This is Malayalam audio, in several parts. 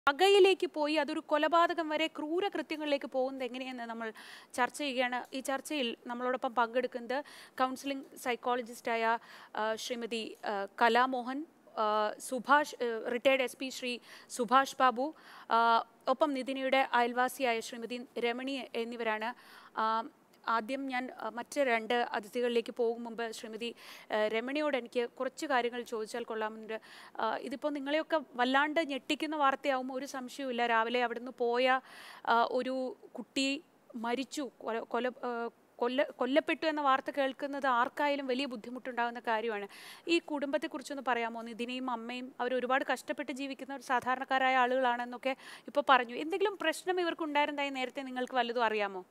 പകയിലേക്ക് പോയി അതൊരു കൊലപാതകം വരെ ക്രൂര കൃത്യങ്ങളിലേക്ക് പോകുന്നത് എങ്ങനെയെന്ന് നമ്മൾ ചർച്ച ചെയ്യുകയാണ് ഈ ചർച്ചയിൽ നമ്മളോടൊപ്പം പങ്കെടുക്കുന്നത് കൗൺസിലിംഗ് സൈക്കോളജിസ്റ്റായ ആ, ശ്രീമതി ആ, കലാമോഹൻ ആ, Subhash retired S P Shri Subhash Babu ആ, ഒപ്പം നിതിനയുടെ അയൽവാസിയായ ശ്രീമതി രമണി എന്നിവരാണ് ആ, ആദ്യം ഞാൻ ആ, മറ്റ് രണ്ട് അതിഥികളിലേക്ക് പോകും മുമ്പ് ശ്രീമതി ആ, രമണിയോട് എനിക്ക് കുറച്ച് കാര്യങ്ങൾ ചോദിച്ചാൽ കൊള്ളാമെന്നുണ്ട് ആ, ഇതിപ്പോൾ നിങ്ങളെയൊക്കെ വല്ലാണ്ട് ഞെട്ടിക്കുന്ന വാർത്തയാവുമ്പോൾ ഒരു സംശയവുമില്ല രാവിലെ അവിടുന്ന് പോയ ആ, ഒരു കുട്ടി മരിച്ചു കൊല കൊല ആ, കൊല്ല കൊല്ലപ്പെട്ടു എന്ന വാർത്ത കേൾക്കുന്നത് ആർക്കായാലും വലിയ ബുദ്ധിമുട്ടുണ്ടാകുന്ന കാര്യമാണ് ഈ കുടുംബത്തെക്കുറിച്ചൊന്ന് പറയാമോ നിതിനെയും അമ്മയും അവർ ഒരുപാട് കഷ്ടപ്പെട്ട് ജീവിക്കുന്ന ഒരു സാധാരണക്കാരായ ആളുകളാണെന്നൊക്കെ ഇപ്പോൾ പറഞ്ഞു എന്തെങ്കിലും പ്രശ്നം ഇവർക്ക് ഉണ്ടായിരുന്നതായി നേരത്തെ നിങ്ങൾക്ക് വല്ലതും അറിയാമോ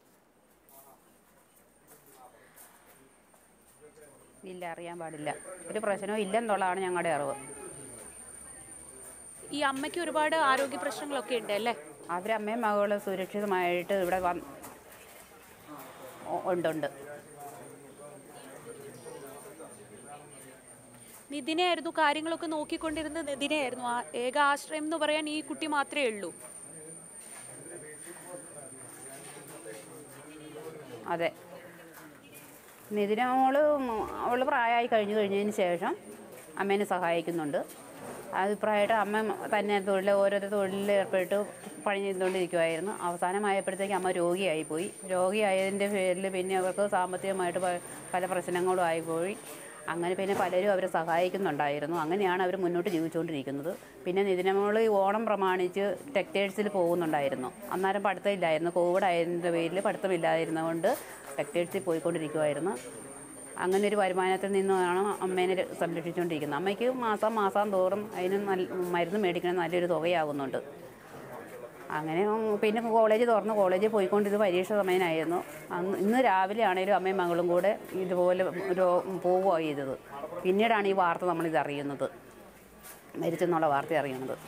ഇല്ല അറിയാൻ പാടില്ല ഒരു പ്രശ്നവും ഇല്ലെന്നുള്ളതാണ് ഞങ്ങളുടെ അറിവ് ഈ അമ്മയ്ക്ക് ഒരുപാട് ആരോഗ്യ പ്രശ്നങ്ങളൊക്കെ ഉണ്ട് അല്ലേ അവരമ്മയും മകളും സുരക്ഷിതമായിട്ട് ഇവിടെ വന്ന് ഉണ്ട് ഉണ്ട് നിതിനെയായിരുന്നു കാര്യങ്ങളൊക്കെ നോക്കിക്കൊണ്ടിരുന്നത് നിതിനെയായിരുന്നു ആ ഏക ആശ്രയം എന്ന് പറയാൻ ഈ കുട്ടി മാത്രമേ ഉള്ളൂ അതെ നിതിന മോള് അവൾ പ്രായമായി കഴിഞ്ഞു കഴിഞ്ഞതിന് ശേഷം അമ്മേനെ സഹായിക്കുന്നുണ്ട് അഭിപ്രായമായിട്ട് അമ്മ തന്നെ തൊഴിൽ ഓരോരോ തൊഴിലിൽ ഏർപ്പെട്ട് പണി ചെയ്തുകൊണ്ടിരിക്കുമായിരുന്നു അവസാനമായപ്പോഴത്തേക്ക് അമ്മ രോഗിയായിപ്പോയി രോഗിയായതിൻ്റെ പേരിൽ പിന്നെ അവർക്ക് സാമ്പത്തികമായിട്ട് പ- പല പ്രശ്നങ്ങളും ആയിപ്പോയി അങ്ങനെ പിന്നെ പലരും അവരെ സഹായിക്കുന്നുണ്ടായിരുന്നു അങ്ങനെയാണ് അവർ മുന്നോട്ട് ജീവിച്ചുകൊണ്ടിരിക്കുന്നത് പിന്നെ നിതിനമോൾ ഈ ഓണം പ്രമാണിച്ച് ടെക്സ്റ്റൈൽസിൽ പോകുന്നുണ്ടായിരുന്നു അന്നേരം പഠിത്തമില്ലായിരുന്നു കോവിഡ് ആയതിൻ്റെ പേരിൽ പഠിത്തമില്ലാതിരുന്നതുകൊണ്ട് ടെക്സ്റ്റൈൽസിൽ പോയിക്കൊണ്ടിരിക്കുമായിരുന്നു അങ്ങനെ ഒരു വരുമാനത്തിൽ നിന്നാണ് അമ്മേനെ ര- സംരക്ഷിച്ചുകൊണ്ടിരിക്കുന്നത് അമ്മയ്ക്ക് മാസം മാസം തോറും അതിന് നല്ല മരുന്ന് മേടിക്കണം നല്ലൊരു തുകയാകുന്നുണ്ട് അങ്ങനെ ഉം, പിന്നെ കോളേജ് തുറന്ന് കോളേജിൽ പോയിക്കൊണ്ടിരുന്ന പരീക്ഷ സമയമായിരുന്നു അന്ന് ഇന്ന് രാവിലെ ആണെങ്കിലും അമ്മയും മകളും കൂടെ ഇതുപോലെ ഒരു പോവുകയാണ് ചെയ്തത് പിന്നീടാണ് ഈ വാർത്ത നമ്മളിത് അറിയുന്നത് മരിച്ചെന്നുള്ള വാർത്ത അറിയുന്നത്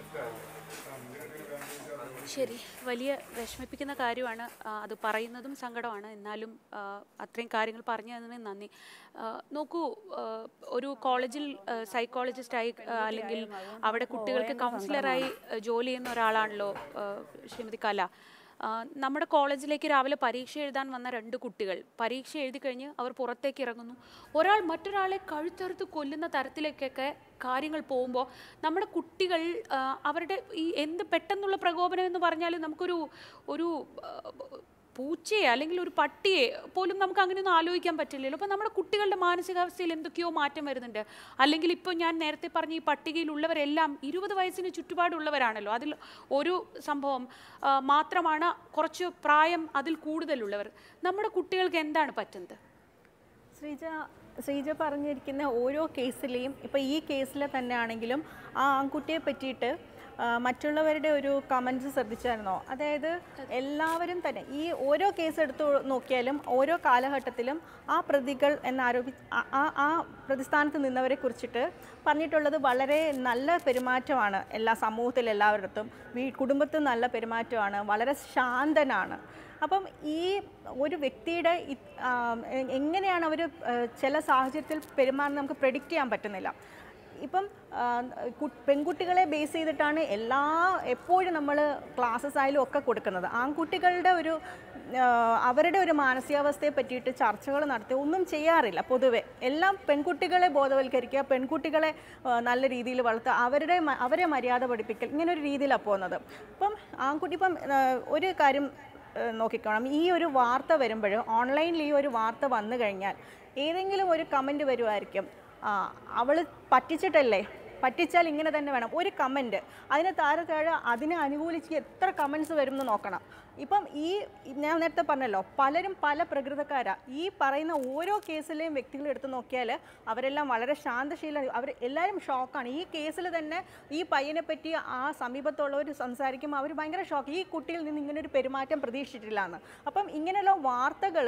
ശരി വലിയ വിഷമിപ്പിക്കുന്ന കാര്യമാണ് ആ, അത് പറയുന്നതും സങ്കടമാണ് എന്നാലും ആ, അത്രയും കാര്യങ്ങൾ പറഞ്ഞു തന്നതിന് നന്ദി ആ, നോക്കൂ ആ, ഒരു കോളേജിൽ സൈക്കോളജിസ്റ്റായി അല്ലെങ്കിൽ അവിടെ കുട്ടികൾക്ക് കൗൺസിലറായി ആ, ജോലി ചെയ്യുന്ന ഒരാളാണല്ലോ ആ, ശ്രീമതി കല ആ, നമ്മുടെ കോളേജിലേക്ക് രാവിലെ പരീക്ഷ എഴുതാൻ വന്ന രണ്ട് കുട്ടികൾ പരീക്ഷ എഴുതി കഴിഞ്ഞ് അവർ പുറത്തേക്ക് ഇറങ്ങുന്നു ഒരാൾ മറ്റൊരാളെ കഴുത്തറുത്ത് കൊല്ലുന്ന തരത്തിലേക്കൊക്കെ കാര്യങ്ങൾ പോകുമ്പോൾ നമ്മുടെ കുട്ടികൾ ആ, അവരുടെ ഈ എന്ത് പെട്ടെന്നുള്ള പ്രകോപനം എന്ന് പറഞ്ഞാൽ നമുക്കൊരു ഒരു ആ, പൂച്ചയെ അല്ലെങ്കിൽ ഒരു പട്ടിയെ പോലും നമുക്ക് അങ്ങനെയൊന്നും ആലോചിക്കാൻ പറ്റില്ലല്ലോ അപ്പോൾ നമ്മുടെ കുട്ടികളുടെ മാനസികാവസ്ഥയിൽ എന്തൊക്കെയോ മാറ്റം വരുന്നുണ്ട് അല്ലെങ്കിൽ ഇപ്പോൾ ഞാൻ നേരത്തെ പറഞ്ഞ ഈ പട്ടികയിലുള്ളവരെല്ലാം ഇരുപത് വയസ്സിന് ചുറ്റുപാടുള്ളവരാണല്ലോ അതിൽ ഒരു സംഭവം ആ, മാത്രമാണ് കുറച്ച് പ്രായം അതിൽ കൂടുതലുള്ളവർ നമ്മുടെ കുട്ടികൾക്ക് എന്താണ് പറ്റുന്നത് ശ്രീജ ശ്രീജ പറഞ്ഞിരിക്കുന്ന ഓരോ കേസിലെയും ഇപ്പോൾ ഈ കേസിലെ തന്നെ ആണെങ്കിലും ആ ആൺകുട്ടിയെ പറ്റിയിട്ട് ആ, മറ്റുള്ളവരുടെ ഒരു കമൻസ് ശ്രദ്ധിച്ചായിരുന്നോ അതായത് എല്ലാവരും തന്നെ ഈ ഓരോ കേസ് എടുത്തു നോക്കിയാലും ഓരോ കാലഘട്ടത്തിലും ആ പ്രതികൾ എന്നാരോപി ആ- ആ ആ പ്രതിസ്ഥാനത്ത് നിന്നവരെ കുറിച്ചിട്ട് പറഞ്ഞിട്ടുള്ളത് വളരെ നല്ല പെരുമാറ്റമാണ് എല്ലാ സമൂഹത്തിൽ എല്ലാവരിടത്തും വീ കുടുംബത്തിൽ നല്ല പെരുമാറ്റമാണ് വളരെ ശാന്തനാണ് അപ്പം ഈ ഒരു വ്യക്തിയുടെ ഇ- ആ, എ- എങ്ങനെയാണ് അവർ ചില സാഹചര്യത്തിൽ പെരുമാറുന്നത് നമുക്ക് പ്രെഡിക്റ്റ് ചെയ്യാൻ പറ്റുന്നില്ല ഇപ്പം ആ, കു- പെൺകുട്ടികളെ ബേസ് ചെയ്തിട്ടാണ് എല്ലാ എപ്പോഴും നമ്മൾ ക്ലാസ്സസ് ആയാലും ഒക്കെ കൊടുക്കുന്നത് ആൺകുട്ടികളുടെ ഒരു ആ, അവരുടെ ഒരു മാനസികാവസ്ഥയെ പറ്റിയിട്ട് ചർച്ചകൾ നടത്തി ഒന്നും ചെയ്യാറില്ല പൊതുവെ എല്ലാം പെൺകുട്ടികളെ ബോധവൽക്കരിക്കുക പെൺകുട്ടികളെ ആ, നല്ല രീതിയിൽ വളർത്തുക അവരുടെ മ- അവരെ മര്യാദ പഠിപ്പിക്കൽ ഇങ്ങനെ ഒരു രീതിയിലാണ് പോകുന്നത് ഇപ്പം ആൺകുട്ടി ഇപ്പം ആ, ഒരു കാര്യം ഏഹ് നോക്കിക്കോണം ഈ ഒരു വാർത്ത വരുമ്പോൾ ഓൺലൈനിൽ ഈ ഒരു വാർത്ത വന്നു കഴിഞ്ഞാൽ ഏതെങ്കിലും ഒരു കമൻറ്റ് വരുമായിരിക്കും ആ അവൾ പറ്റിച്ചിട്ടല്ലേ പറ്റിച്ചാൽ ഇങ്ങനെ തന്നെ വേണം ഒരു കമൻറ്റ് അതിന് താഴെ താഴെ അതിനെ അനുകൂലിച്ച് എത്ര കമൻസ് വരും എന്ന് നോക്കണം ഇപ്പം ഈ ഞാൻ നേരത്തെ പറഞ്ഞല്ലോ പലരും പല പ്രകൃതക്കാരാ ഈ പറയുന്ന ഓരോ കേസിലെയും വ്യക്തികൾ എടുത്ത് നോക്കിയാൽ അവരെല്ലാം വളരെ ശാന്തശീല അവർ എല്ലാവരും ഷോക്കാണ് ഈ കേസിൽ തന്നെ ഈ പയ്യനെ പറ്റി ആ സമീപത്തുള്ളവർ സംസാരിക്കുമ്പോൾ അവർ ഭയങ്കര ഷോക്ക് ഈ കുട്ടിയിൽ നിന്ന് ഇങ്ങനെ ഒരു പെരുമാറ്റം പ്രതീക്ഷിച്ചിട്ടില്ല എന്ന് അപ്പം ഇങ്ങനെയുള്ള വാർത്തകൾ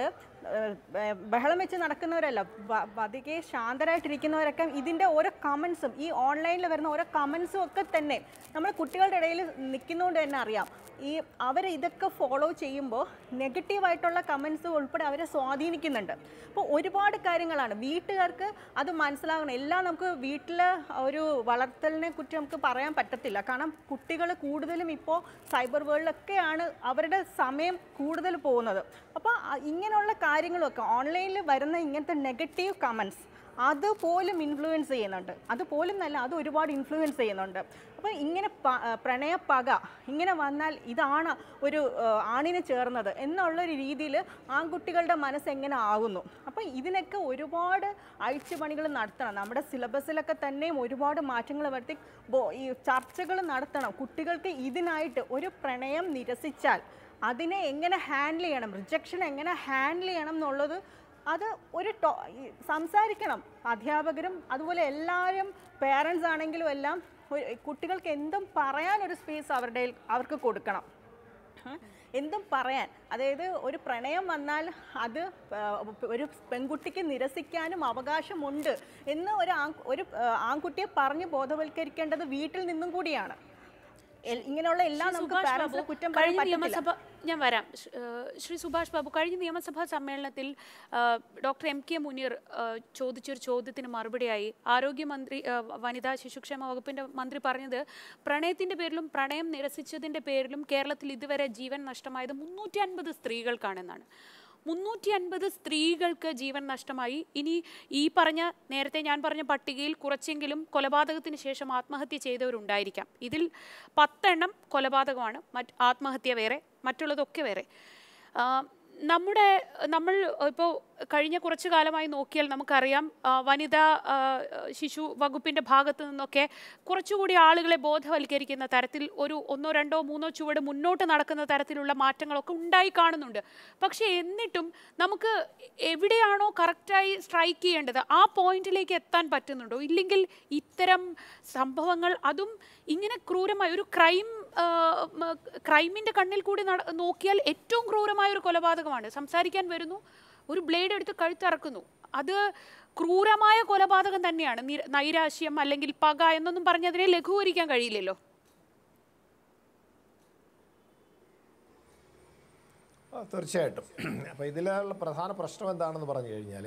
ബഹളം വെച്ച് നടക്കുന്നവരല്ല വ- പതുക്കെ ശാന്തരായിട്ടിരിക്കുന്നവരൊക്കെ ഇതിൻ്റെ ഓരോ കമൻസും ഈ ഓൺലൈൻ ഓൺലൈനിൽ വരുന്ന ഓരോ കമൻസും ഒക്കെ തന്നെ നമ്മൾ കുട്ടികളുടെ ഇടയിൽ നിൽക്കുന്നതുകൊണ്ട് തന്നെ അറിയാം ഈ അവർ ഇതൊക്കെ ഫോളോ ചെയ്യുമ്പോൾ നെഗറ്റീവായിട്ടുള്ള കമൻസ് ഉൾപ്പെടെ അവരെ സ്വാധീനിക്കുന്നുണ്ട് അപ്പോൾ ഒരുപാട് കാര്യങ്ങളാണ് വീട്ടുകാർക്ക് അത് മനസ്സിലാകണം എല്ലാം നമുക്ക് വീട്ടിൽ ഒരു വളർത്തലിനെ കുറിച്ച് നമുക്ക് പറയാൻ പറ്റത്തില്ല കാരണം കുട്ടികൾ കൂടുതലും ഇപ്പോൾ സൈബർ വേൾഡിലൊക്കെയാണ് അവരുടെ സമയം കൂടുതൽ പോകുന്നത് അപ്പോൾ ഇങ്ങനെയുള്ള കാര്യങ്ങളൊക്കെ ഓൺലൈനിൽ വരുന്ന ഇങ്ങനത്തെ നെഗറ്റീവ് കമൻസ് അതുപോലും ഇൻഫ്ലുവൻസ് ചെയ്യുന്നുണ്ട് അതുപോലും നല്ല അത് ഒരുപാട് ഇൻഫ്ലുവൻസ് ചെയ്യുന്നുണ്ട് അപ്പോൾ ഇങ്ങനെ പ- ആ, പ്രണയപ്പക ഇങ്ങനെ വന്നാൽ ഇതാണ് ഒരു ആ, ആണിന് ചേർന്നത് എന്നുള്ളൊരു രീതിയിൽ ആൺകുട്ടികളുടെ മനസ്സ് എങ്ങനെ ആകുന്നു അപ്പോൾ ഇതിനൊക്കെ ഒരുപാട് അഴിച്ചുപണികൾ നടത്തണം നമ്മുടെ സിലബസിലൊക്കെ തന്നെയും ഒരുപാട് മാറ്റങ്ങൾ വരുത്തി ബോ- ഈ ചർച്ചകൾ നടത്തണം കുട്ടികൾക്ക് ഇതിനായിട്ട് ഒരു പ്രണയം നിരസിച്ചാൽ അതിനെ എങ്ങനെ ഹാൻഡിൽ ചെയ്യണം റിജക്ഷൻ എങ്ങനെ ഹാൻഡിൽ ചെയ്യണം എന്നുള്ളത് അത് ഒരു ടോ ഈ സംസാരിക്കണം അധ്യാപകരും അതുപോലെ എല്ലാവരും പേരൻസ് ആണെങ്കിലും എല്ലാം ഒരു കുട്ടികൾക്ക് എന്തും പറയാനൊരു സ്പേസ് അവരുടെ കയ്യിൽ- അവർക്ക് കൊടുക്കണം ഉം. എന്തും പറയാൻ അതായത് ഒരു പ്രണയം വന്നാൽ അത് ആ, ഒരു പെൺകുട്ടിക്ക് നിരസിക്കാനും അവകാശമുണ്ട് എന്ന് ഒരു ആൺ ഒരു ആ, ആൺകുട്ടിയെ പറഞ്ഞ് ബോധവൽക്കരിക്കേണ്ടത് വീട്ടിൽ നിന്നും കൂടിയാണ് എൽ- ഇങ്ങനെയുള്ള എല്ലാം നമുക്ക് സുഭാഷ് പാരൻസിനെ ബാബു കുറ്റം പറയാൻ കഴിഞ്ഞ പറ്റത്തില്ല നിയമസഭ ഞാൻ വരാം ശ്രീ- ഏഹ് ശ്രീ സുഭാഷ് ബാബു കഴിഞ്ഞ നിയമസഭാ സമ്മേളനത്തിൽ ഏഹ് ഡോക്ടർ എം കെ മുനീർ ഏഹ് ചോദിച്ചൊരു ചോദ്യത്തിന് മറുപടിയായി ആരോഗ്യമന്ത്രി ഏഹ് വനിതാ ശിശുക്ഷേമ വകുപ്പിന്റെ മന്ത്രി പറഞ്ഞത് പ്രണയത്തിന്റെ പേരിലും പ്രണയം നിരസിച്ചതിന്റെ പേരിലും കേരളത്തിൽ ഇതുവരെ ജീവൻ നഷ്ടമായത് മുന്നൂറ്റി അൻപത് സ്ത്രീകൾക്കാണെന്നാണ് മുന്നൂറ്റി അൻപത് സ്ത്രീകൾക്ക് ജീവൻ നഷ്ടമായി ഇനി ഈ പറഞ്ഞ നേരത്തെ ഞാൻ പറഞ്ഞ പട്ടികയിൽ കുറച്ചെങ്കിലും കൊലപാതകത്തിന് ശേഷം ആത്മഹത്യ ചെയ്തവരുണ്ടായിരിക്കാം ഇതിൽ പത്തെണ്ണം കൊലപാതകമാണ് മറ്റ് ആത്മഹത്യ വേറെ മറ്റുള്ളതൊക്കെ വേറെ ആ, നമ്മുടെ നമ്മൾ ഇപ്പോൾ കഴിഞ്ഞ കുറച്ചു കാലമായി നോക്കിയാൽ നമുക്കറിയാം ആ, വനിതാ ആ, ശിശു വകുപ്പിൻ്റെ ഭാഗത്തു നിന്നൊക്കെ കുറച്ചുകൂടി ആളുകളെ ബോധവൽക്കരിക്കുന്ന തരത്തിൽ ഒരു ഒന്നോ രണ്ടോ മൂന്നോ ചുവട് മുന്നോട്ട് നടക്കുന്ന തരത്തിലുള്ള മാറ്റങ്ങളൊക്കെ ഉണ്ടായി കാണുന്നുണ്ട് പക്ഷേ എന്നിട്ടും നമുക്ക് എവിടെയാണോ കറക്റ്റായി സ്ട്രൈക്ക് ചെയ്യേണ്ടത് ആ പോയിന്റിലേക്ക് എത്താൻ പറ്റുന്നുണ്ടോ ഇല്ലെങ്കിൽ ഇത്തരം സംഭവങ്ങൾ അതും ഇങ്ങനെ ക്രൂരമായ ഒരു ക്രൈം ക്രൈമിൻ്റെ കണ്ണിൽ കൂടി നട- നോക്കിയാൽ ഏറ്റവും ക്രൂരമായ ഒരു കൊലപാതകമാണ് സംസാരിക്കാൻ വരുന്നു ഒരു ബ്ലേഡ് എടുത്ത് കഴുത്തിറക്കുന്നു അത് ക്രൂരമായ കൊലപാതകം തന്നെയാണ് നിര- നൈരാശ്യം അല്ലെങ്കിൽ പക എന്നൊന്നും പറഞ്ഞതിനെ ലഘൂകരിക്കാൻ കഴിയില്ലല്ലോ ആ, തീർച്ചയായിട്ടും അപ്പോൾ ഇതിലുള്ള പ്രധാന പ്രശ്നം എന്താണെന്ന് പറഞ്ഞു കഴിഞ്ഞാൽ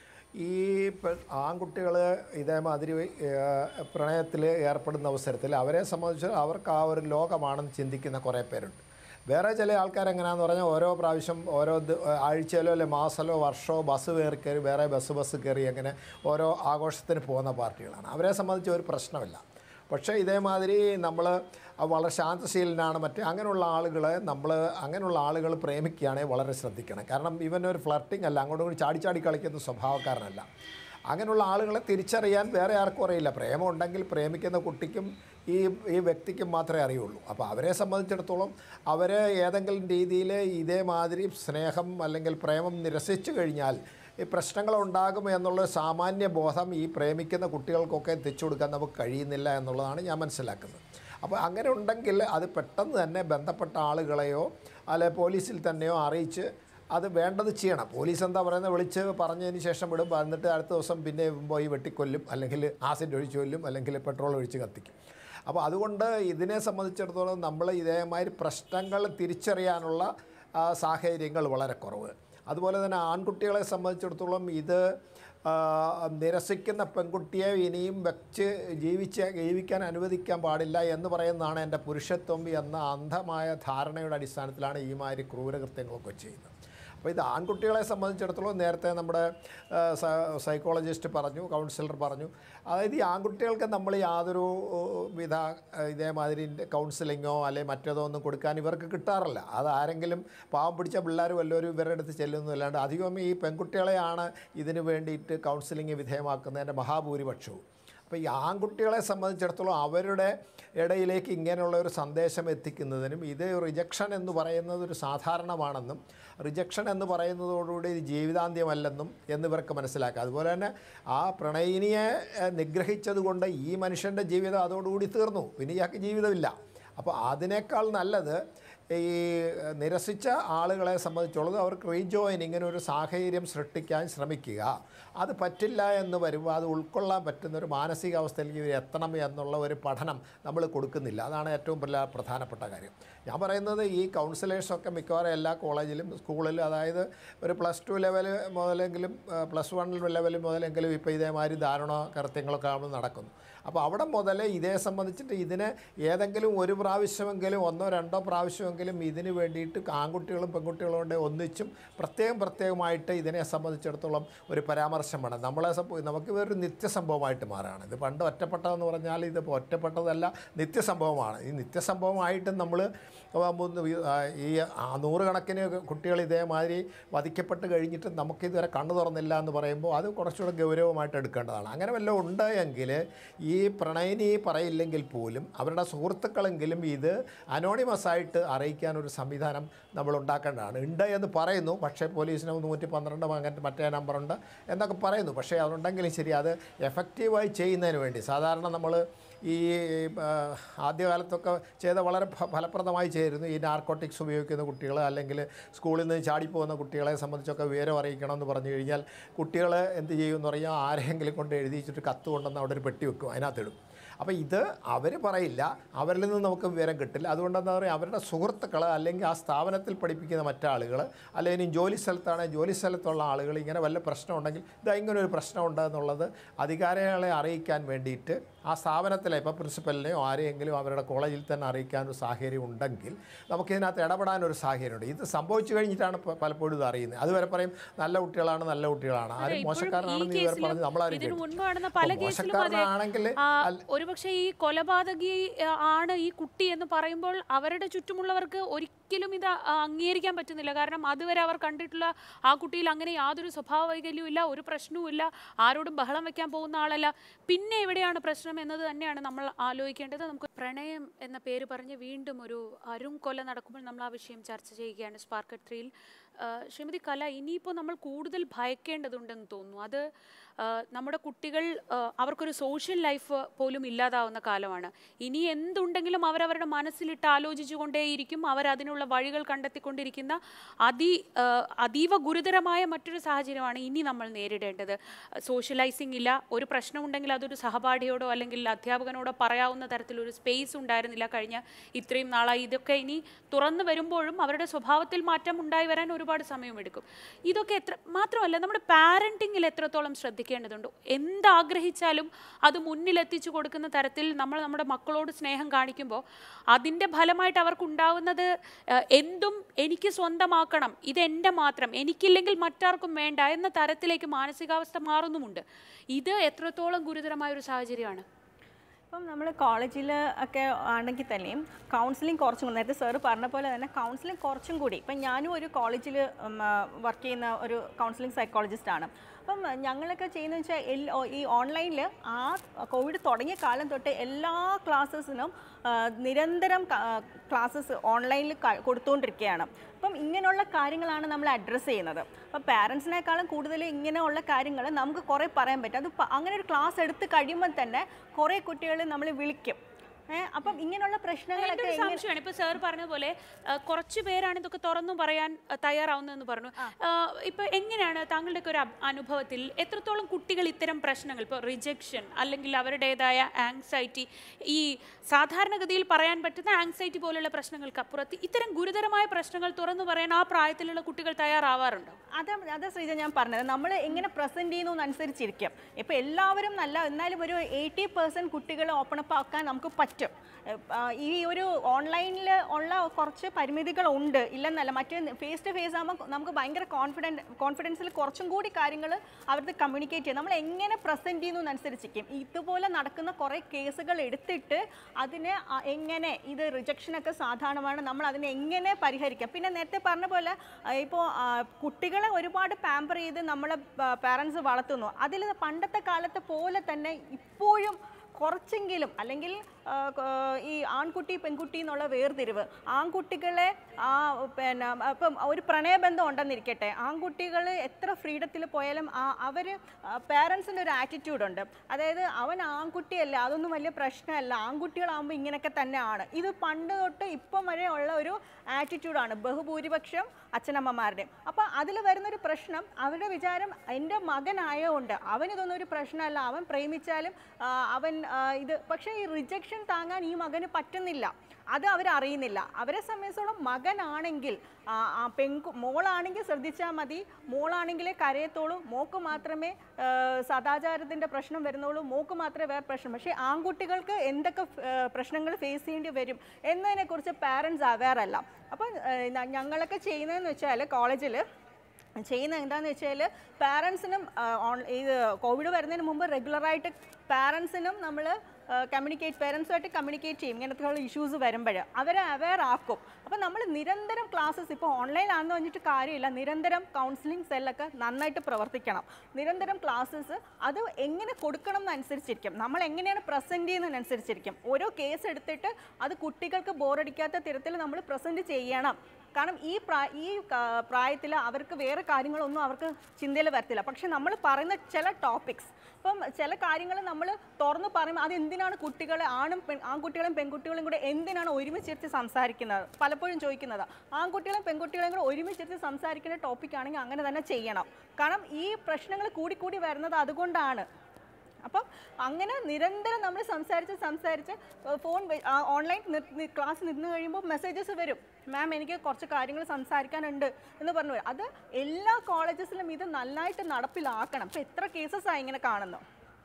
ഈ ആൺകുട്ടികൾ ഇതേമാതിരി പ്രണയത്തിൽ ഏർപ്പെടുന്ന അവസരത്തിൽ അവരെ സംബന്ധിച്ച് അവർക്ക് ആ ഒരു ലോകമാണെന്ന് ചിന്തിക്കുന്ന കുറേ പേരുണ്ട് വേറെ ചില ആൾക്കാർ എങ്ങനെയാണെന്ന് പറഞ്ഞാൽ ഓരോ പ്രാവശ്യം ഓരോ ദി- ആഴ്ചയിലോ അല്ലെ മാസമോ വർഷമോ ബസ് കയറി കയറി വേറെ ബസ് ബസ് കയറി അങ്ങനെ ഓരോ ആഘോഷത്തിന് പോകുന്ന പാർട്ടികളാണ് അവരെ സംബന്ധിച്ച് ഒരു പ്രശ്നമില്ല പക്ഷേ ഇതേമാതിരി നമ്മൾ വളരെ ശാന്തശീലനാണ് മറ്റേ അങ്ങനെയുള്ള ആളുകളെ നമ്മൾ അങ്ങനെയുള്ള ആളുകൾ പ്രേമിക്കുകയാണെങ്കിൽ വളരെ ശ്രദ്ധിക്കണം കാരണം ഇവനൊരു ഫ്ലർട്ടിംഗ് അല്ല അങ്ങോട്ടും കൂടി ചാടി ചാടി കളിക്കുന്ന സ്വഭാവക്കാരനല്ല അങ്ങനെയുള്ള ആളുകളെ തിരിച്ചറിയാൻ വേറെ ആർക്കും അറിയില്ല പ്രേമം ഉണ്ടെങ്കിൽ പ്രേമിക്കുന്ന കുട്ടിക്കും ഈ ഈ വ്യക്തിക്കും മാത്രമേ അറിയുള്ളൂ അപ്പോൾ അവരെ സംബന്ധിച്ചിടത്തോളം അവരെ ഏതെങ്കിലും രീതിയിൽ ഇതേമാതിരി സ്നേഹം അല്ലെങ്കിൽ പ്രേമം നിരസിച്ചു കഴിഞ്ഞാൽ ഈ പ്രശ്നങ്ങൾ ഉണ്ടാകും എന്നുള്ള സാമാന്യ ബോധം ഈ പ്രേമിക്കുന്ന കുട്ടികൾക്കൊക്കെ എത്തിച്ചു കൊടുക്കാൻ നമുക്ക് കഴിയുന്നില്ല എന്നുള്ളതാണ് ഞാൻ മനസ്സിലാക്കുന്നത് അപ്പോൾ അങ്ങനെ ഉണ്ടെങ്കിൽ അത് പെട്ടെന്ന് തന്നെ ബന്ധപ്പെട്ട ആളുകളെയോ അല്ലെ പോലീസിൽ തന്നെയോ അറിയിച്ച് അത് വേണ്ടത് ചെയ്യണം പോലീസ് എന്താ പറയുന്നത് വിളിച്ച് പറഞ്ഞതിന് ശേഷം വിടും എന്നിട്ട് അടുത്ത ദിവസം പിന്നെ പോയി വെട്ടിക്കൊല്ലും അല്ലെങ്കിൽ ആസിഡ് ഒഴിച്ച് കൊല്ലും അല്ലെങ്കിൽ പെട്രോൾ ഒഴിച്ച് കത്തിക്കും അപ്പോൾ അതുകൊണ്ട് ഇതിനെ സംബന്ധിച്ചിടത്തോളം നമ്മൾ ഇതേമാതിരി പ്രശ്നങ്ങൾ തിരിച്ചറിയാനുള്ള ആ, സാഹചര്യങ്ങൾ വളരെ കുറവ് അതുപോലെ തന്നെ ആൺകുട്ടികളെ സംബന്ധിച്ചിടത്തോളം ഇത് ആ, നിരസിക്കുന്ന പെൺകുട്ടിയെ ഇനിയും വെച്ച് ജീവിച്ച് ജീവിക്കാൻ അനുവദിക്കാൻ പാടില്ല എന്ന് പറയുന്നതാണ് എൻ്റെ പുരുഷത്വം എന്ന അന്ധമായ ധാരണയുടെ അടിസ്ഥാനത്തിലാണ് ഈ മാതിരി ക്രൂരകൃത്യങ്ങളൊക്കെ ചെയ്യുന്നത് അപ്പോൾ ഇത് ആൺകുട്ടികളെ സംബന്ധിച്ചിടത്തോളം നേരത്തെ നമ്മുടെ ആ, സ- സൈക്കോളജിസ്റ്റ് പറഞ്ഞു കൗൺസിലർ പറഞ്ഞു അതായത് ഈ ആൺകുട്ടികൾക്ക് നമ്മൾ യാതൊരു ഓ, വിധ ആ, ഇതേമാതിരി കൗൺസിലിങ്ങോ അല്ലെങ്കിൽ മറ്റേതോ ഒന്നും കൊടുക്കാൻ ഇവർക്ക് കിട്ടാറില്ല അത് ആരെങ്കിലും പാവം പിടിച്ച പിള്ളേർ വല്ലവരും ഇവരുടെ അടുത്ത് ചെല്ലുന്നു അല്ലാണ്ട് അധികം ഈ പെൺകുട്ടികളെയാണ് ഇതിന് വേണ്ടിയിട്ട് കൗൺസിലിംഗ് വിധേയമാക്കുന്നതിൻ്റെ മഹാഭൂരിപക്ഷവും അപ്പോൾ ഈ ആൺകുട്ടികളെ സംബന്ധിച്ചിടത്തോളം അവരുടെ ഇടയിലേക്ക് ഇങ്ങനെയുള്ള ഒരു സന്ദേശം എത്തിക്കുന്നതിനും ഇത് റിജക്ഷൻ എന്ന് പറയുന്നത് ഒരു സാധാരണമാണെന്നും റിജക്ഷൻ എന്ന് പറയുന്നതോടുകൂടി ഇത് ജീവിതാന്ത്യമല്ലെന്നും എന്നിവർക്ക് മനസ്സിലാക്കുക അതുപോലെ തന്നെ ആ പ്രണയിനിയെ ഏഹ്, നിഗ്രഹിച്ചതുകൊണ്ട് ഈ മനുഷ്യൻ്റെ ജീവിതം അതോടുകൂടി തീർന്നു പിന്നെ ഇയാൾക്ക് ജീവിതമില്ല അപ്പോൾ അതിനേക്കാൾ നല്ലത് ഈ നിരസിച്ച ആളുകളെ സംബന്ധിച്ചുള്ളത് അവർക്ക് റീജോയിൻ ഇങ്ങനെ ഒരു സാഹചര്യം സൃഷ്ടിക്കാൻ ശ്രമിക്കുക അത് പറ്റില്ല എന്ന് വരുമ്പോൾ അത് ഉൾക്കൊള്ളാൻ പറ്റുന്ന ഒരു മാനസികാവസ്ഥയിലേക്ക് ഇവർ എത്തണം എന്നുള്ള ഒരു പഠനം നമ്മൾ കൊടുക്കുന്നില്ല അതാണ് ഏറ്റവും പ്രല- പ്രധാനപ്പെട്ട കാര്യം ഞാൻ പറയുന്നത് ഈ കൗൺസിലേഴ്സൊക്കെ മിക്കവാറും എല്ലാ കോളേജിലും സ്കൂളിലും അതായത് ഒരു പ്ലസ് ടു ലെവൽ മുതലെങ്കിലും പ്ലസ് വൺ ലെവൽ മുതലെങ്കിലും ഇപ്പോൾ ഇതേമാതിരി ധാരണ കൃത്യങ്ങളൊക്കെ ആകുമ്പോൾ നടക്കുന്നു അപ്പോൾ അവിടെ മുതൽ ഇതേ സംബന്ധിച്ചിട്ട് ഇതിന് ഏതെങ്കിലും ഒരു പ്രാവശ്യമെങ്കിലും ഒന്നോ രണ്ടോ പ്രാവശ്യമെങ്കിലും ഇതിന് വേണ്ടിയിട്ട് ആൺകുട്ടികളും പെൺകുട്ടികളും കൊണ്ട് ഒന്നിച്ചും പ്രത്യേകം പ്രത്യേകമായിട്ട് ഇതിനെ സംബന്ധിച്ചിടത്തോളം ഒരു പരാമർശം വേണം നമ്മളെ സംഭവം നമുക്ക് ഇതൊരു നിത്യസംഭവമായിട്ട് മാറുകയാണ് ഇത് പണ്ട് ഒറ്റപ്പെട്ടതെന്ന് പറഞ്ഞാൽ ഇതിപ്പോൾ ഒറ്റപ്പെട്ടതല്ല നിത്യസംഭവമാണ് ഈ നിത്യസംഭവമായിട്ടും നമ്മൾ ഈ ആ നൂറുകണക്കിന് കുട്ടികൾ ഇതേമാതിരി വധിക്കപ്പെട്ട് കഴിഞ്ഞിട്ട് നമുക്കിതുവരെ കണ്ണു തുറന്നില്ല എന്ന് പറയുമ്പോൾ അത് കുറച്ചുകൂടെ ഗൗരവമായിട്ട് എടുക്കേണ്ടതാണ് അങ്ങനെ വല്ലതും ഉണ്ട് എങ്കിൽ ഈ പ്രണയിനി പറയില്ലെങ്കിൽ പോലും അവരുടെ സുഹൃത്തുക്കളെങ്കിലും ഇത് അനോണിമസ് ആയിട്ട് അറിയിക്കാൻ ഒരു സംവിധാനം നമ്മൾ ഉണ്ടാക്കേണ്ടതാണ് ഉണ്ട് എന്ന് പറയുന്നു പക്ഷേ പോലീസിന് നൂറ്റി പന്ത്രണ്ട് അങ്ങനത്തെ മറ്റേ നമ്പറുണ്ട് എന്നൊക്കെ പറയുന്നു പക്ഷേ അതുണ്ടെങ്കിലും ശരി അത് എഫക്റ്റീവായി ചെയ്യുന്നതിന് വേണ്ടി സാധാരണ നമ്മൾ ഈ ആ, ആദ്യകാലത്തൊക്കെ ചെയ്ത വളരെ ഫ- ഫലപ്രദമായി ചേരുന്നു ഈ നാർക്കോട്ടിക്സ് ഉപയോഗിക്കുന്ന കുട്ടികൾ അല്ലെങ്കിൽ സ്കൂളിൽ നിന്ന് ചാടിപ്പോകുന്ന കുട്ടികളെ സംബന്ധിച്ചൊക്കെ വിവരം അറിയിക്കണം എന്ന് പറഞ്ഞു കഴിഞ്ഞാൽ കുട്ടികൾ എന്ത് ചെയ്യും എന്ന് പറഞ്ഞാൽ ആരെങ്കിലും കൊണ്ട് എഴുതിച്ചിട്ട് കത്ത് കൊണ്ടുവന്ന് അവിടെ ഒരു പെട്ടി വെക്കും അതിനകത്തിടും അപ്പോൾ ഇത് അവർ പറയില്ല അവരിൽ നിന്ന് നമുക്ക് വിവരം കിട്ടില്ല അതുകൊണ്ട് എന്താ പറയുക അവരുടെ സുഹൃത്തുക്കൾ അല്ലെങ്കിൽ ആ സ്ഥാപനത്തിൽ പഠിപ്പിക്കുന്ന മറ്റാളുകൾ അല്ലെങ്കിൽ ഇനി ജോലി സ്ഥലത്താണെങ്കിൽ ജോലി സ്ഥലത്തുള്ള ആളുകൾ ഇങ്ങനെ വല്ല പ്രശ്നമുണ്ടെങ്കിൽ ഇതാ ഇങ്ങനെ ഒരു പ്രശ്നമുണ്ട് എന്നുള്ളത് അധികാരികളെ അറിയിക്കാൻ വേണ്ടിയിട്ട് ആ സ്ഥാപനത്തിലെ ഇപ്പോൾ പ്രിൻസിപ്പലിനെയോ ആരെയെങ്കിലും അവരുടെ കോളേജിൽ തന്നെ അറിയിക്കാൻ ഒരു സാഹചര്യം ഉണ്ടെങ്കിൽ നമുക്കിതിനകത്ത് ഇടപെടാൻ ഒരു സാഹചര്യമുണ്ട് ഇത് സംഭവിച്ചു കഴിഞ്ഞിട്ടാണ് പ- പലപ്പോഴും ഇത് അറിയുന്നത് അതുവരെ പറയും നല്ല കുട്ടികളാണ് നല്ല കുട്ടികളാണ് ആരും ഇപ്പോഴും ഈ മോശക്കാരനാണെന്ന് ഇവർ കേസിലും പറഞ്ഞ് നമ്മളാരും ഇതിനു കേട്ടില്ല. മുൻപ് നടന്ന പല അപ്പോൾ കേസിലും അതെ മോശക്കാരനാണെങ്കിൽ ആ, അല്ല- ഒരുപക്ഷെ ഈ കൊലപാതകി ആ, ആണ് ഈ കുട്ടി എന്ന് പറയുമ്പോൾ അവരുടെ ചുറ്റുമുള്ളവർക്ക് ഒരിക്കലും ഇത് ആ, അംഗീകരിക്കാൻ പറ്റുന്നില്ല കാരണം അതുവരെ അവർ കണ്ടിട്ടുള്ള ആ കുട്ടിയിൽ അങ്ങനെ യാതൊരു സ്വഭാവ വൈകല്യവും ഇല്ല ഒരു പ്രശ്നവും ഇല്ല ആരോടും ബഹളം വെക്കാൻ പോകുന്ന ആളല്ല പിന്നെ എവിടെയാണ് പ്രശ്നം എന്നത് തന്നെയാണ് നമ്മൾ ആലോചിക്കേണ്ടത് നമുക്ക് പ്രണയം എന്ന പേര് പറഞ്ഞ് വീണ്ടും ഒരു അരും കൊല നടക്കുമ്പോൾ നമ്മൾ ആ വിഷയം ചർച്ച ചെയ്യുകയാണ് സ്പാർക്കറ്റ് ത്രീയിൽ ശ്രീമതി കല ഇനിയിപ്പോൾ നമ്മൾ കൂടുതൽ ഭയക്കേണ്ടതുണ്ടെന്ന് തോന്നുന്നു അത് ആ, നമ്മുടെ കുട്ടികൾ ആ, അവർക്കൊരു സോഷ്യൽ ലൈഫ് പോലും ഇല്ലാതാവുന്ന കാലമാണ് ഇനി എന്തുണ്ടെങ്കിലും അവരവരുടെ മനസ്സിലിട്ട് ആലോചിച്ചുകൊണ്ടേയിരിക്കും അവരതിനുള്ള വഴികൾ കണ്ടെത്തിക്കൊണ്ടിരിക്കുന്ന അതി ആ, അതീവ ഗുരുതരമായ മറ്റൊരു സാഹചര്യമാണ് ഇനി നമ്മൾ നേരിടേണ്ടത് സോഷ്യലൈസിംഗ് ഇല്ല ഒരു പ്രശ്നമുണ്ടെങ്കിൽ അതൊരു സഹപാഠിയോടോ അല്ലെങ്കിൽ അധ്യാപകനോടോ പറയാവുന്ന തരത്തിലൊരു സ്പേസ് ഉണ്ടായിരുന്നില്ല കഴിഞ്ഞ ഇത്രയും നാളായി ഇതൊക്കെ ഇനി തുറന്നു വരുമ്പോഴും അവരുടെ സ്വഭാവത്തിൽ മാറ്റം ഉണ്ടായി വരാൻ ഒരുപാട് സമയമെടുക്കും ഇതൊക്കെ എത്ര മാത്രമല്ല നമ്മുടെ പാരൻറ്റിങ്ങിൽ എത്രത്തോളം ശ്രദ്ധിക്കേണ്ടതുണ്ട് എന്താഗ്രഹിച്ചാലും അത് മുന്നിലെത്തിച്ചു കൊടുക്കുന്ന തരത്തിൽ നമ്മൾ നമ്മുടെ മക്കളോട് സ്നേഹം കാണിക്കുമ്പോൾ അതിൻ്റെ ഫലമായിട്ട് അവർക്കുണ്ടാവുന്നത് ഏഹ്, എന്തും എനിക്ക് സ്വന്തമാക്കണം ഇതെൻ്റെ മാത്രം എനിക്കില്ലെങ്കിൽ മറ്റാർക്കും വേണ്ട എന്ന തരത്തിലേക്ക് മാനസികാവസ്ഥ മാറുന്നുമുണ്ട് ഇത് എത്രത്തോളം ഗുരുതരമായ ഒരു സാഹചര്യമാണ് ഇപ്പം നമ്മൾ കോളേജിൽ ഒക്കെ ആണെങ്കിൽ തന്നെയും കൗൺസിലിംഗ് കുറച്ചും കൂടി നേരത്തെ സാറ് പറഞ്ഞ പോലെ തന്നെ കൗൺസിലിംഗ് കുറച്ചും കൂടി ഇപ്പം ഞാനും ഒരു കോളേജിൽ വർക്ക് ചെയ്യുന്ന ഒരു കൗൺസിലിംഗ് സൈക്കോളജിസ്റ്റ് ആണ് അപ്പം ഞങ്ങളൊക്കെ ചെയ്യുന്നത് വെച്ചാൽ എൽ ഈ ഓൺലൈനിൽ ആ കോവിഡ് തുടങ്ങിയ കാലം തൊട്ട് എല്ലാ ക്ലാസ്സസിനും നിരന്തരം ക്ലാസ്സസ് ഓൺലൈനിൽ കൊടുത്തുകൊണ്ടിരിക്കുകയാണ് അപ്പം ഇങ്ങനെയുള്ള കാര്യങ്ങളാണ് നമ്മൾ അഡ്രസ്സ് ചെയ്യുന്നത് അപ്പം പാരൻസിനേക്കാളും കൂടുതൽ ഇങ്ങനെയുള്ള കാര്യങ്ങൾ നമുക്ക് കുറേ പറയാൻ പറ്റും അത് പ- അങ്ങനെ ഒരു ക്ലാസ് എടുത്ത് കഴിയുമ്പോൾ തന്നെ കുറേ കുട്ടികൾ നമ്മൾ വിളിക്കും ഏഹ് അപ്പം ഇങ്ങനെയുള്ള എൻ്റെ പ്രശ്നങ്ങളൊക്കെ ഒരു എങ്ങനെ- സംശയമാണ് ഇപ്പൊ സാർ പറഞ്ഞ പോലെ ആ, കുറച്ച് പേരാണ് ഇതൊക്കെ തുറന്നു പറയാൻ ആ, തയ്യാറാവുന്നതെന്ന് പറഞ്ഞു ആ, ഇപ്പൊ എങ്ങനെയാണ് താങ്കളുടെ ഒരു അഭ- അനുഭവത്തിൽ എത്രത്തോളം കുട്ടികൾ ഇത്തരം പ്രശ്നങ്ങൾ ഇപ്പോൾ റിജക്ഷൻ അല്ലെങ്കിൽ അവരുടേതായ ആങ്സൈറ്റി ഈ സാധാരണഗതിയിൽ പറയാൻ പറ്റുന്ന ആങ്സൈറ്റി പോലുള്ള പ്രശ്നങ്ങൾക്ക് അപ്പുറത്ത് ഇത്തരം ഗുരുതരമായ പ്രശ്നങ്ങൾ തുറന്നു പറയാൻ ആ പ്രായത്തിലുള്ള കുട്ടികൾ തയ്യാറാവാറുണ്ടോ അതാ അതാ ശ്രീജ ഞാൻ പറഞ്ഞത് നമ്മൾ എങ്ങനെ പ്രസന്റ് ചെയ്യുന്നു അനുസരിച്ചിരിക്കും ഇപ്പൊ എല്ലാവരും നല്ല എന്നാലും ഒരു എയ്റ്റി പെർസെന്റ് കുട്ടികളെ ഓപ്പൺ അപ്പ് ആക്കാൻ നമുക്ക് പറ്റും ഏഹ് ആ, ഈ ഒരു ഓൺലൈനിൽ ഉള്ള കുറച്ച് പരിമിതികൾ ഉണ്ട് ഇല്ലെന്നല്ല മറ്റേ ഫേസ് ടു ഫേസ് ആകുമ്പോൾ നമുക്ക് ഭയങ്കര കോൺഫിഡൻറ്റ് കോൺഫിഡൻസിൽ കുറച്ചും കൂടി കാര്യങ്ങൾ അവർക്ക് കമ്മ്യൂണിക്കേറ്റ് ചെയ്യും നമ്മൾ എങ്ങനെ പ്രസന്റ് ചെയ്യുന്നു അനുസരിച്ചിരിക്കും ഇതുപോലെ നടക്കുന്ന കുറേ കേസുകൾ എടുത്തിട്ട് അതിനെ ആ, എങ്ങനെ ഇത് റിജക്ഷനൊക്കെ സാധാരണമാണ് നമ്മൾ അതിനെ എങ്ങനെ പരിഹരിക്കാം പിന്നെ നേരത്തെ പറഞ്ഞ പോലെ ഇപ്പോൾ കുട്ടികളെ ഒരുപാട് പാമ്പർ ചെയ്ത് നമ്മളെ പാരൻസ് വളർത്തുന്നു അതിൽ പണ്ടത്തെ കാലത്തെ പോലെ തന്നെ ഇപ്പോഴും കുറച്ചെങ്കിലും അല്ലെങ്കിൽ ആ, ക- ഈ ആൺകുട്ടി പെൺകുട്ടി എന്നുള്ള വേർതിരിവ് ആൺകുട്ടികളെ ആ പിന്നെ ഇപ്പം ഒരു പ്രണയബന്ധം ഉണ്ടെന്നിരിക്കട്ടെ ആൺകുട്ടികൾ എത്ര ഫ്രീഡത്തിൽ പോയാലും ആ അവർ പേരൻസിൻ്റെ ഒരു ആറ്റിറ്റ്യൂഡ് ഉണ്ട് അതായത് അവൻ ആൺകുട്ടിയല്ല അതൊന്നും വലിയ പ്രശ്നമല്ല ആൺകുട്ടികളാകുമ്പോൾ ഇങ്ങനെയൊക്കെ തന്നെയാണ് ഇത് പണ്ട് തൊട്ട് ഇപ്പം വരെ ഉള്ള ഒരു ആറ്റിറ്റ്യൂഡാണ് ബഹുഭൂരിപക്ഷം അച്ഛനമ്മമാരുടെയും അപ്പോൾ അതിൽ വരുന്നൊരു പ്രശ്നം അവരുടെ വിചാരം എൻ്റെ മകനായതുകൊണ്ട് അവൻ ഇതൊന്നും ഒരു പ്രശ്നമല്ല അവൻ പ്രേമിച്ചാലും ആ, അവൻ ആ, ഇത് പക്ഷേ ഈ റിജക്ഷൻ താങ്ങാൻ ഈ മകന് പറ്റുന്നില്ല അത് അവരറിയുന്നില്ല അവരെ സംബന്ധിച്ചോളം മകനാണെങ്കിൽ ആ, ആ പെൺകു മോളാണെങ്കിൽ ശ്രദ്ധിച്ചാൽ മതി മോളാണെങ്കിലേ കരയത്തോളൂ മോക്ക് മാത്രമേ സദാചാരത്തിൻ്റെ പ്രശ്നം വരുന്നുള്ളൂ മോക്ക് മാത്രമേ വേറെ പ്രശ്നം പക്ഷേ ആൺകുട്ടികൾക്ക് എന്തൊക്കെ ആ, പ്രശ്നങ്ങൾ ഫേസ് ചെയ്യേണ്ടി വരും എന്നതിനെക്കുറിച്ച് പാരൻസ് അവെയർ അല്ല അപ്പം ആ, ഞ- ഞങ്ങളൊക്കെ ചെയ്യുന്നതെന്ന് വെച്ചാൽ കോളേജിൽ ചെയ്യുന്നത് എന്താണെന്ന് വെച്ചാൽ പാരൻസിനും ഓൺ ഇത് കോവിഡ് വരുന്നതിന് മുമ്പ് റെഗുലറായിട്ട് പാരൻസിനും നമ്മൾ കമ്മ്യൂണിക്കേറ്റ് പേരൻസുമായിട്ട് കമ്മ്യൂണിക്കേറ്റ് ചെയ്യും ഇങ്ങനത്തെ ഇഷ്യൂസ് വരുമ്പോൾ അവരെ അവെയർ ആക്കും അപ്പോൾ നമ്മൾ നിരന്തരം ക്ലാസ്സസ് ഇപ്പോൾ ഓൺലൈനാണെന്ന് പറഞ്ഞിട്ട് കാര്യമില്ല നിരന്തരം കൗൺസിലിംഗ് സെല്ലൊക്കെ നന്നായിട്ട് പ്രവർത്തിക്കണം നിരന്തരം ക്ലാസ്സസ് അത് എങ്ങനെ കൊടുക്കണം എന്നനുസരിച്ചിരിക്കും നമ്മൾ എങ്ങനെയാണ് പ്രസൻറ്റ് ചെയ്യുന്നതിനനുസരിച്ചിരിക്കും ഓരോ കേസ് എടുത്തിട്ട് അത് കുട്ടികൾക്ക് ബോറടിക്കാത്ത തരത്തിൽ നമ്മൾ പ്രസൻറ്റ് ചെയ്യണം കാരണം ഈ പ്രാ ഈ പ്രായത്തിൽ അവർക്ക് വേറെ കാര്യങ്ങളൊന്നും അവർക്ക് ചിന്തയിൽ വരത്തില്ല പക്ഷെ നമ്മൾ പറയുന്ന ചില ടോപ്പിക്സ് ഇപ്പം ചില കാര്യങ്ങൾ നമ്മൾ തുറന്ന് പറയുമ്പോൾ അത് എന്തിനാണ് കുട്ടികളെ ആണും പെൺ ആൺകുട്ടികളും പെൺകുട്ടികളും കൂടെ എന്തിനാണ് ഒരുമിച്ചിരുത്തി സംസാരിക്കുന്നത് പലപ്പോഴും ചോദിക്കുന്നത് ആൺകുട്ടികളും പെൺകുട്ടികളും കൂടെ ഒരുമിച്ചിരുത്തി സംസാരിക്കുന്ന ടോപ്പിക് ആണെങ്കിൽ അങ്ങനെ തന്നെ ചെയ്യണം കാരണം ഈ പ്രശ്നങ്ങൾ കൂടിക്കൂടി വരുന്നത് അതുകൊണ്ടാണ് അപ്പം അങ്ങനെ നിരന്തരം നമ്മൾ സംസാരിച്ച് സംസാരിച്ച് ഫോൺ ഓൺലൈൻ ക്ലാസ് നിന്ന് കഴിയുമ്പോൾ മെസ്സേജസ് വരും മാം എനിക്ക് കുറച്ച് കാര്യങ്ങൾ സംസാരിക്കാനുണ്ട് എന്ന് പറഞ്ഞു വരും അത് എല്ലാ കോളേജസിലും ഇത് നന്നായിട്ട് നടപ്പിലാക്കണം ഇപ്പം എത്ര കേസസാണ് ഇങ്ങനെ കാണുന്നു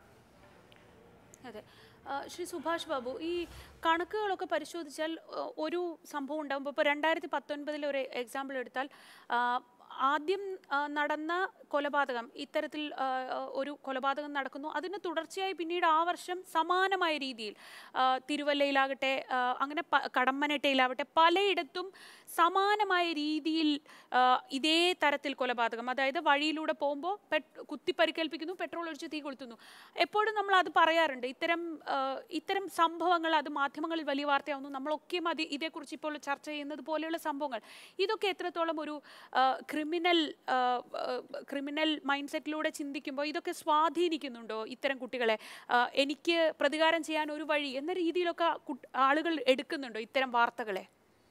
അതെ ആ, ശ്രീ സുഭാഷ് ബാബു ഈ കണക്കുകളൊക്കെ പരിശോധിച്ചാൽ ആ, ഒരു സംഭവം ഉണ്ടാകുമ്പോൾ ഇപ്പോൾ രണ്ടായിരത്തി പത്തൊൻപതിൽ ഒരു എക്സാമ്പിൾ എടുത്താൽ ആ, ആദ്യം ആ, നടന്ന കൊലപാതകം ഇത്തരത്തിൽ ആ, ആ, ഒരു കൊലപാതകം നടക്കുന്നു അതിന് തുടർച്ചയായി പിന്നീട് ആ വർഷം സമാനമായ രീതിയിൽ ആ, തിരുവല്ലയിലാകട്ടെ ആ, അങ്ങനെ പ- കടമ്മനിട്ടയിലാവട്ടെ പലയിടത്തും സമാനമായ രീതിയിൽ ആ, ഇതേ തരത്തിൽ കൊലപാതകം അതായത് വഴിയിലൂടെ പോകുമ്പോൾ പെട്ട് കുത്തി പരിക്കേൽപ്പിക്കുന്നു പെട്രോൾ ഒഴിച്ച് തീ കൊളുത്തുന്നു എപ്പോഴും നമ്മൾ അത് പറയാറുണ്ട് ഇത്തരം ആ, ഇത്തരം സംഭവങ്ങൾ അത് മാധ്യമങ്ങളിൽ വലിയ വാർത്തയാവുന്നു നമ്മളൊക്കെയും അത് ഇതേക്കുറിച്ച് ഇപ്പോൾ ചർച്ച ചെയ്യുന്നത് പോലെയുള്ള സംഭവങ്ങൾ ഇതൊക്കെ എത്രത്തോളം ഒരു ക്രിമിനൽ ക്രിമിനൽ മൈൻഡ് സെറ്റിലൂടെ ചിന്തിക്കുമ്പോൾ ഇതൊക്കെ സ്വാധീനിക്കുന്നുണ്ടോ ഇത്തരം കുട്ടികളെ ആ, എനിക്ക് പ്രതികാരം ചെയ്യാൻ ഒരു വഴി എന്ന രീതിയിലൊക്കെ കുട്ട്- ആളുകൾ എടുക്കുന്നുണ്ടോ ഇത്തരം വാർത്തകളെ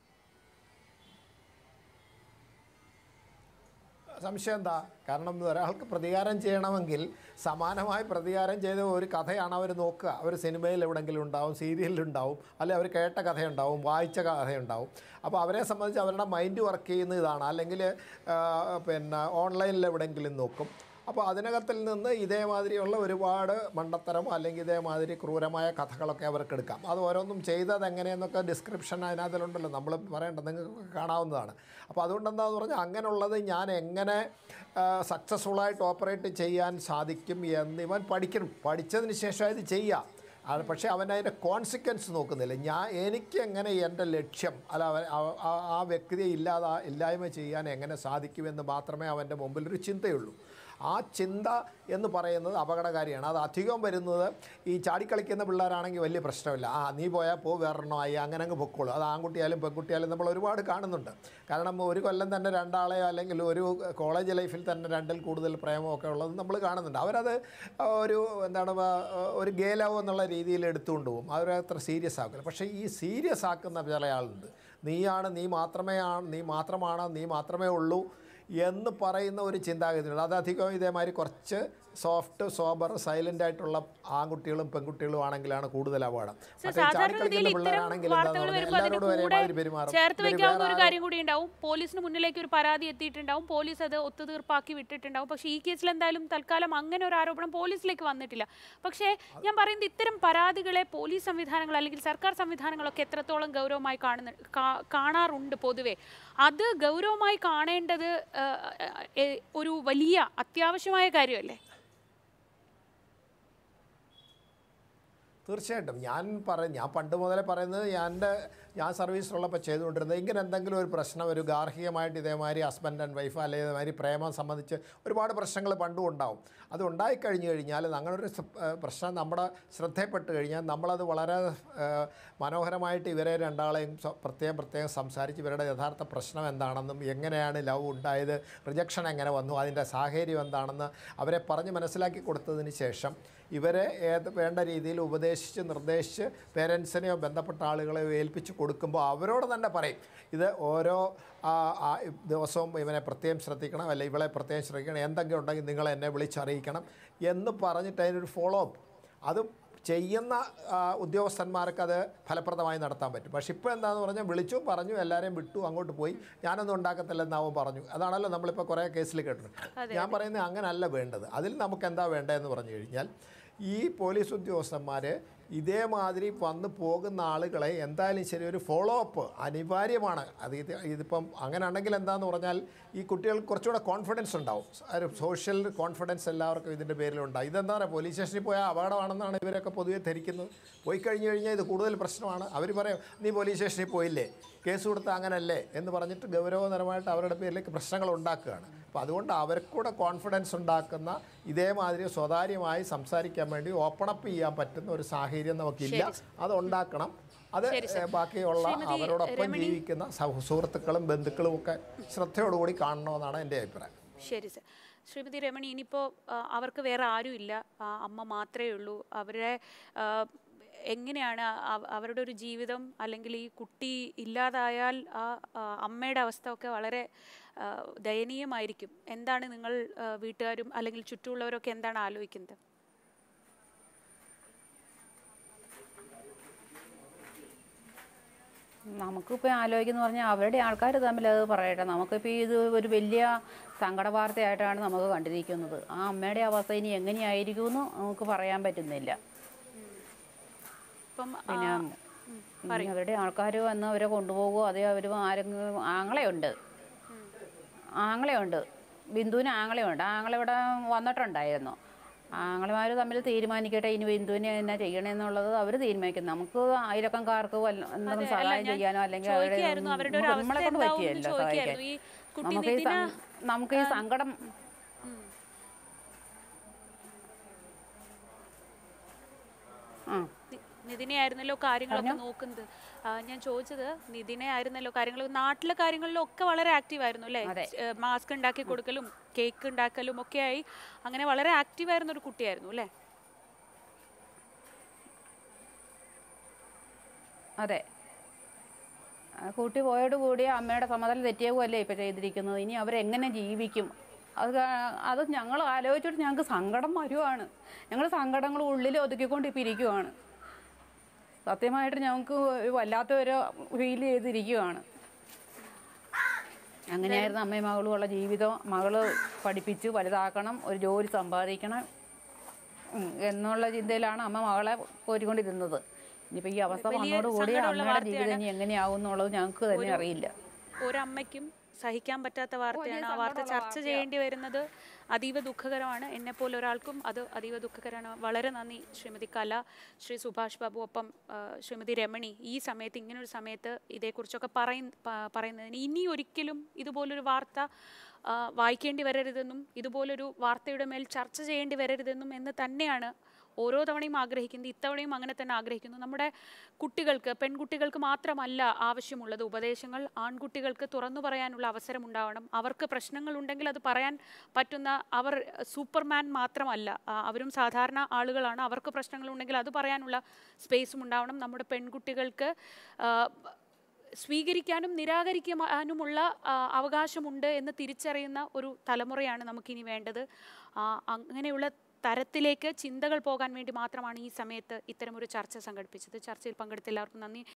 സംശയം എന്താ കാരണം ഒരാൾക്ക് പ്രതികാരം ചെയ്യണമെങ്കിൽ സമാനമായി പ്രതികാരം ചെയ്ത ഒരു കഥയാണ് അവർ നോക്കുക അവർ സിനിമയിൽ എവിടെയെങ്കിലും ഉണ്ടാവും സീരിയലിൽ ഉണ്ടാവും അല്ലെ അവർ കേട്ട കഥയുണ്ടാവും വായിച്ച കഥയുണ്ടാവും അപ്പോൾ അവരെ സംബന്ധിച്ച് അവരുടെ മൈൻഡ് വർക്ക് ചെയ്യുന്ന ഇതാണ് അല്ലെങ്കിൽ ആ, പിന്നെ ഓൺലൈനിൽ എവിടെയെങ്കിലും നോക്കും അപ്പോൾ അതിനകത്തിൽ നിന്ന് ഇതേമാതിരിയുള്ള ഒരുപാട് മണ്ടത്തരം അല്ലെങ്കിൽ ഇതേമാതിരി ക്രൂരമായ കഥകളൊക്കെ അവർക്ക് എടുക്കാം അത് ഓരോന്നും ചെയ്തത് എങ്ങനെയെന്നൊക്കെ ഡിസ്ക്രിപ്ഷൻ അതിനകത്തിലുണ്ടല്ലോ നമ്മൾ പറയേണ്ടത് നിങ്ങൾക്ക് കാണാവുന്നതാണ് അപ്പോൾ അതുകൊണ്ട് എന്താണെന്ന് പറഞ്ഞാൽ അങ്ങനെയുള്ളത് ഞാൻ എങ്ങനെ സക്സസ്ഫുള്ളായിട്ട് ഓപ്പറേറ്റ് ചെയ്യാൻ സാധിക്കും എന്ന് ഇവൻ പഠിക്കണം പഠിച്ചതിന് ശേഷം ഇത് ചെയ്യാം അത് പക്ഷേ അവൻ അതിൻ്റെ കോൺസിക്വൻസ് നോക്കുന്നില്ല ഞാൻ എനിക്ക് എങ്ങനെ എൻ്റെ ലക്ഷ്യം അല്ല അവൻ ആ- ആ- ആ വ്യക്തിയെ ഇല്ലാതാ ഇല്ലായ്മ ചെയ്യാൻ എങ്ങനെ സാധിക്കുമെന്ന് മാത്രമേ അവൻ്റെ മുമ്പിൽ ഒരു ചിന്തയുള്ളൂ ആ ചിന്ത എന്ന് പറയുന്നത് അപകടകാരിയാണ് അത് അധികം വരുന്നത് ഈ ചാടിക്കളിക്കുന്ന പിള്ളേരാണെങ്കിൽ വലിയ പ്രശ്നമില്ല ആ നീ പോയാൽ പോ വേറെണ്ണമായി അങ്ങനെ അങ്ങ് പൊക്കോളൂ അത് ആൺകുട്ടിയായാലും പെൺകുട്ടിയായാലും നമ്മൾ ഒരുപാട് കാണുന്നുണ്ട് കാരണം ഒരു കൊല്ലം തന്നെ രണ്ടാളെയോ അല്ലെങ്കിൽ ഒരു കോളേജ് ലൈഫിൽ തന്നെ രണ്ടിൽ കൂടുതൽ പ്രേമമൊക്കെ ഉള്ളത് നമ്മൾ കാണുന്നുണ്ട് അവരത് ഒരു എന്താണ് പ- ഒരു ഗേലാവോ എന്നുള്ള രീതിയിൽ എടുത്തുകൊണ്ട് പോകും അവരത്ര സീരിയസ് ആക്കില്ല പക്ഷേ ഈ സീരിയസ് ആക്കുന്ന ചില ആളുണ്ട് നീയാണ് നീ മാത്രമേ ആണ് നീ മാത്രമാണ് നീ മാത്രമേ ഉള്ളൂ എന്ന് പറയുന്ന ഒരു ചിന്താഗതിയുണ്ട് അത് അധികം ഇതേമാതിരി കുറച്ച് സോഫ്റ്റ് സോബർ സൈലൻ്റ് ആയിട്ടുള്ള ആൺകുട്ടികളും പെൺകുട്ടികളും ആണെങ്കിലാണ് കൂടുതൽ അപകടം മറ്റേ സാധാരണഗതിയിൽ ചാടിക്കളിക്കുന്ന ഇത്തരം പിള്ളേരാണെങ്കിൽ എന്താന്ന് വാർത്തകൾ പറഞ്ഞാൽ വരുമ്പോൾ അതിന് എല്ലാവരോടും കൂടെ ഒരേമാതിരി പെരുമാറും ചേർത്ത് ഇവര് വെക്കാവുന്ന വേറെ ഒരു കാര്യം കൂടി ഉണ്ടാവും പോലീസിന് മുന്നിലേക്ക് ഒരു പരാതി എത്തിയിട്ടുണ്ടാവും പോലീസ് അത് ഒത്തുതീർപ്പാക്കി വിട്ടിട്ടുണ്ടാവും പക്ഷേ ഈ കേസിൽ എന്തായാലും തൽക്കാലം അങ്ങനെ ഒരു ആരോപണം പോലീസിലേക്ക് വന്നിട്ടില്ല പക്ഷേ ഞാൻ പറയുന്നത് ഇത്തരം പരാതികളെ പോലീസ് സംവിധാനങ്ങൾ അല്ലെങ്കിൽ സർക്കാർ സംവിധാനങ്ങളൊക്കെ എത്രത്തോളം ഗൗരവമായി കാണുന്ന കാ- കാണാറുണ്ട് പൊതുവെ അത് ഗൗരവമായി കാണേണ്ടത് ആ, ആ, ഒരു വലിയ അത്യാവശ്യമായ കാര്യമല്ലേ തീർച്ചയായിട്ടും ഞാൻ പറ ഞാൻ പണ്ട് മുതലേ പറയുന്നത് ഞാൻ എൻ്റെ ഞാൻ സർവീസിലുള്ളപ്പോൾ ചെയ്തുകൊണ്ടിരുന്നത് ഇങ്ങനെ എന്തെങ്കിലും ഒരു പ്രശ്നം ഒരു ഗാർഹികമായിട്ട് ഇതേമാതിരി ഹസ്ബൻഡ് ആൻഡ് വൈഫ് അല്ലെങ്കിൽ ഇതേമാതിരി പ്രേമം സംബന്ധിച്ച് ഒരുപാട് പ്രശ്നങ്ങൾ പണ്ടും ഉണ്ടാവും അത് ഉണ്ടായിക്കഴിഞ്ഞു കഴിഞ്ഞാൽ അങ്ങനെ ഒരു സ- ഏഹ് പ്രശ്നം നമ്മുടെ ശ്രദ്ധയിൽപ്പെട്ട് കഴിഞ്ഞാൽ നമ്മളത് വളരെ ഏഹ്, മനോഹരമായിട്ട് ഇവരെ രണ്ടാളെയും സ- പ്രത്യേകം പ്രത്യേകം സംസാരിച്ച് ഇവരുടെ യഥാർത്ഥ പ്രശ്നം എന്താണെന്നും എങ്ങനെയാണ് ലവ് ഉണ്ടായത് റിജക്ഷൻ എങ്ങനെ വന്നു അതിൻ്റെ സാഹചര്യം എന്താണെന്ന് അവരെ പറഞ്ഞ് മനസ്സിലാക്കി കൊടുത്തതിന് ശേഷം ഇവരെ ഏത് വേണ്ട രീതിയിൽ ഉപദേശിച്ച് നിർദ്ദേശിച്ച് പേരൻസിനെയോ ബന്ധപ്പെട്ട ആളുകളെയോ ഏൽപ്പിച്ച് കൊടുക്കുമ്പോൾ അവരോട് തന്നെ പറയും ഇത് ഓരോ ആ, ആ, ദിവസവും ഇവനെ പ്രത്യേകം ശ്രദ്ധിക്കണം അല്ലെ ഇവളെ പ്രത്യേകം ശ്രദ്ധിക്കണം എന്തെങ്കിലും ഉണ്ടെങ്കിൽ നിങ്ങൾ എന്നെ വിളിച്ചറിയിക്കണം എന്ന് പറഞ്ഞിട്ട് അതിനൊരു ഫോളോ അപ്പ് അത് ചെയ്യുന്ന ആ, ഉദ്യോഗസ്ഥന്മാർക്ക് അത് ഫലപ്രദമായി നടത്താൻ പറ്റും പക്ഷെ ഇപ്പോൾ എന്താണെന്ന് പറഞ്ഞാൽ വിളിച്ചു പറഞ്ഞു എല്ലാവരെയും വിട്ടു അങ്ങോട്ട് പോയി ഞാനൊന്നും ഉണ്ടാക്കത്തില്ലെന്ന് അവൻ പറഞ്ഞു അതാണല്ലോ നമ്മളിപ്പോൾ കുറേ കേസിൽ കേട്ടിട്ടുണ്ട് ഞാൻ പറയുന്നത് അങ്ങനല്ല വേണ്ടത് അതിൽ നമുക്ക് എന്താ വേണ്ടതെന്ന് പറഞ്ഞു കഴിഞ്ഞാൽ ഈ പോലീസ് ഉദ്യോഗസ്ഥന്മാർ ഇതേമാതിരി വന്ന് പോകുന്ന ആളുകളെ എന്തായാലും ശരി ഒരു ഫോളോ അപ്പ് അനിവാര്യമാണ് അത് ഇത് ഇതിപ്പം അങ്ങനെ ഉണ്ടെങ്കിൽ എന്താന്ന് പറഞ്ഞാൽ ഈ കുട്ടികൾക്ക് കുറച്ചുകൂടെ കോൺഫിഡൻസ് ഉണ്ടാവും ഒരു സോഷ്യൽ കോൺഫിഡൻസ് എല്ലാവർക്കും ഇതിൻ്റെ പേരിലുണ്ടാവും ഇതെന്താ പറയുക പോലീസ് സ്റ്റേഷനിൽ പോയാൽ അപകടമാണെന്നാണ് ഇവരൊക്കെ പൊതുവെ ധരിക്കുന്നത് പോയി കഴിഞ്ഞ് കഴിഞ്ഞാൽ ഇത് കൂടുതൽ പ്രശ്നമാണ് അവർ പറയും നീ പോലീസ് സ്റ്റേഷനിൽ പോയില്ലേ കേസ് കൊടുത്ത അങ്ങനല്ലേ എന്ന് പറഞ്ഞിട്ട് ഗൗരവതരമായിട്ട് അവരുടെ പേരിലേക്ക് പ്രശ്നങ്ങൾ ഉണ്ടാക്കുകയാണ് അപ്പോൾ അതുകൊണ്ട് അവർക്കൂടെ കോൺഫിഡൻസ് ഉണ്ടാക്കുന്ന ഇതേമാതിരി സ്വകാര്യമായി സംസാരിക്കാൻ വേണ്ടി ഓപ്പൺ അപ്പ് ചെയ്യാൻ പറ്റുന്ന ഒരു സാഹചര്യം നമുക്കില്ല അത് ഉണ്ടാക്കണം അത് ഏഹ്, ബാക്കിയുള്ള അവരോടൊപ്പം ജീവിക്കുന്ന സഹ- സുഹൃത്തുക്കളും ബന്ധുക്കളും ഒക്കെ ശ്രദ്ധയോടുകൂടി കാണണമെന്നാണ് എൻ്റെ അഭിപ്രായം ശരി സർ ശ്രീമതി രമണി ഇനിയിപ്പോൾ അവർക്ക് വേറെ ആരുമില്ല ആ, അമ്മ മാത്രമേ ഉള്ളൂ അവരെ ആ, എങ്ങനെയാണ് അവ- അവരുടെ ഒരു ജീവിതം അല്ലെങ്കിൽ ഈ കുട്ടി ഇല്ലാതായാൽ ആ ആ, അമ്മയുടെ അവസ്ഥ ഒക്കെ വളരെ ആ, ദയനീയമായിരിക്കും എന്താണ് നിങ്ങൾ ആ, വീട്ടുകാരും അല്ലെങ്കിൽ ചുറ്റുമുള്ളവരൊക്കെ എന്താണ് ആലോചിക്കുന്നത് നമുക്കിപ്പോൾ ആലോചിക്കുന്ന പറഞ്ഞാൽ അവരുടെ ആൾക്കാർ തമ്മിൽ അത് പറയട്ടെ നമുക്കിപ്പോൾ ഇത് ഒരു വലിയ സങ്കട വാർത്തയായിട്ടാണ് നമുക്ക് കണ്ടിരിക്കുന്നത് ആ അമ്മയുടെ അവസ്ഥ ഇനി എങ്ങനെയായിരിക്കുമെന്ന് നമുക്ക് പറയാൻ പറ്റുന്നില്ല ഇപ്പം ആ, പിന്നെ ഇനി അവരുടെ ആൾക്കാർ വന്ന് അവരെ കൊണ്ടുപോകുമോ അതേ അവർ ആരെങ്കിലും ആങ്ങളെയുണ്ട് ആങ്ങളെയുണ്ട് ബിന്ദുവിന് ആങ്ങളെയുണ്ട് ആങ്ങളെ ഇവിടെ വന്നിട്ടുണ്ടായിരുന്നു ആങ്ങളമാർ തമ്മിൽ തീരുമാനിക്കട്ടെ ഇനി ബിന്ദുവിനെ എന്നാ ചെയ്യണമെന്നുള്ളത് അവർ തീരുമാനിക്കും നമുക്ക് ആയിരക്കംകാർക്ക് വല്ല എന്തെങ്കിലും അതെ, അല്ല, സഹായം ഞാൻ ചെയ്യാനോ അല്ലെങ്കിൽ അവരെ ചോദിക്കുകയായിരുന്നു, അവരുടെ ഒരു നമുക്ക് നമ്മളെ അവസ്ഥ കൊണ്ട് എന്താവുമെന്ന് പറ്റിയല്ലോ ചോദിക്കുകയായിരുന്നു. സഹായിക്കാൻ ഈ കുട്ടി നമുക്ക് ഈ നിതിന, സം- നമുക്ക് ഈ സങ്കടം ആ നി- നിതിനെ ആയിരുന്നല്ലോ കാര്യങ്ങളൊക്കെ നോക്കുന്നത് ആ, ഞാൻ ചോദിച്ചത് നിതിനെ ആയിരുന്നല്ലോ കാര്യങ്ങൾ നാട്ടിലെ കാര്യങ്ങളിലും ഒക്കെ വളരെ ആക്റ്റീവ് ആയിരുന്നു അല്ലേ അതെ. മാസ്ക് ഉണ്ടാക്കി കൊടുക്കലും കേക്ക് ഉണ്ടാക്കലും ഒക്കെ ആയി അങ്ങനെ വളരെ ആക്റ്റീവ് ആയിരുന്ന ഒരു കുട്ടിയായിരുന്നു അല്ലേ അതെ ആ കുട്ടി പോയോടുകൂടി അമ്മയുടെ സമ്മതം തെറ്റിയാവുമല്ലേ ഇപ്പം ചെയ്തിരിക്കുന്നത് ഇനി അവരെങ്ങനെ ജീവിക്കും അത് കാ- അത് ഞങ്ങൾ ആലോചിച്ചിട്ട് ഞങ്ങൾക്ക് സങ്കടം വരുവാണ് ഞങ്ങൾ സങ്കടങ്ങൾ ഉള്ളിൽ ഒതുക്കിക്കൊണ്ട് ഇപ്പം ഇരിക്കുവാണ് സത്യമായിട്ട് ഞങ്ങൾക്ക് ഒരു വല്ലാത്ത ഒരു ഫീൽ ചെയ്തിരിക്കുവാണ് അങ്ങനെയായിരുന്നു അമ്മയും മകളും ഉള്ള ജീവിതം മകള് പഠിപ്പിച്ച് വലുതാക്കണം ഒരു ജോലി സമ്പാദിക്കണം ഉം, എന്നുള്ള ചിന്തയിലാണ് അമ്മ മകളെ പോരിക്കൊണ്ടിരുന്നത് ഇനിയിപ്പോൾ ഈ അവസ്ഥ വലിയ വന്നതോടുകൂടി സങ്കടമുള്ള അമ്മയുടെ ജീവിതം വാർത്തയാണ്. ഇനി എങ്ങനെയാവും എന്നുള്ളത് ഞങ്ങൾക്ക് തന്നെ അറിയില്ല ഒരമ്മയ്ക്കും സഹിക്കാൻ പറ്റാത്ത വാർത്തയാണ് ആ വാർത്ത ചർച്ച ചെയ്യേണ്ടി വരുന്നത് അതീവ ദുഃഖകരമാണ് എന്നെ പോലെ ഒരാൾക്കും അത് അതീവ ദുഃഖകരമാണ് വളരെ നന്ദി ശ്രീമതി കല ശ്രീ സുഭാഷ് ബാബു ഒപ്പം ആ, ശ്രീമതി രമണി ഈ സമയത്ത് ഇങ്ങനൊരു സമയത്ത് ഇതേക്കുറിച്ചൊക്കെ പറയ പ- പറയുന്നതിന് ഇനി ഒരിക്കലും ഇതുപോലൊരു വാർത്ത ആ, വായിക്കേണ്ടി വരരുതെന്നും ഇതുപോലൊരു വാർത്തയുടെ മേൽ ചർച്ച ചെയ്യേണ്ടി വരരുതെന്നും എന്ന് തന്നെയാണ് ഓരോ തവണയും ആഗ്രഹിക്കുന്നത് ഇത്തവണയും അങ്ങനെ തന്നെ ആഗ്രഹിക്കുന്നു നമ്മുടെ കുട്ടികൾക്ക് പെൺകുട്ടികൾക്ക് മാത്രമല്ല ആവശ്യമുള്ളത് ഉപദേശങ്ങൾ ആൺകുട്ടികൾക്ക് തുറന്നു പറയാനുള്ള അവസരം ഉണ്ടാവണം അവർക്ക് പ്രശ്നങ്ങൾ ഉണ്ടെങ്കിൽ അത് പറയാൻ പറ്റുന്ന അവർ സൂപ്പർമാൻ മാത്രമല്ല ആ, അവരും സാധാരണ ആളുകളാണ് അവർക്ക് പ്രശ്നങ്ങളുണ്ടെങ്കിൽ അത് പറയാനുള്ള സ്പേസും ഉണ്ടാവണം നമ്മുടെ പെൺകുട്ടികൾക്ക് ആ, സ്വീകരിക്കാനും നിരാകരിക്കാനുമുള്ള ആ, അവകാശമുണ്ട് എന്ന് തിരിച്ചറിയുന്ന ഒരു തലമുറയാണ് നമുക്കിനി വേണ്ടത് ആ, അങ്ങനെയുള്ള തരത്തിലേക്ക് ചിന്തകൾ പോകാൻ വേണ്ടി മാത്രമാണ് ഈ സമയത്ത് ഇത്തരമൊരു ചർച്ച സംഘടിപ്പിച്ചത് ചർച്ചയിൽ പങ്കെടുത്ത എല്ലാവർക്കും നന്ദി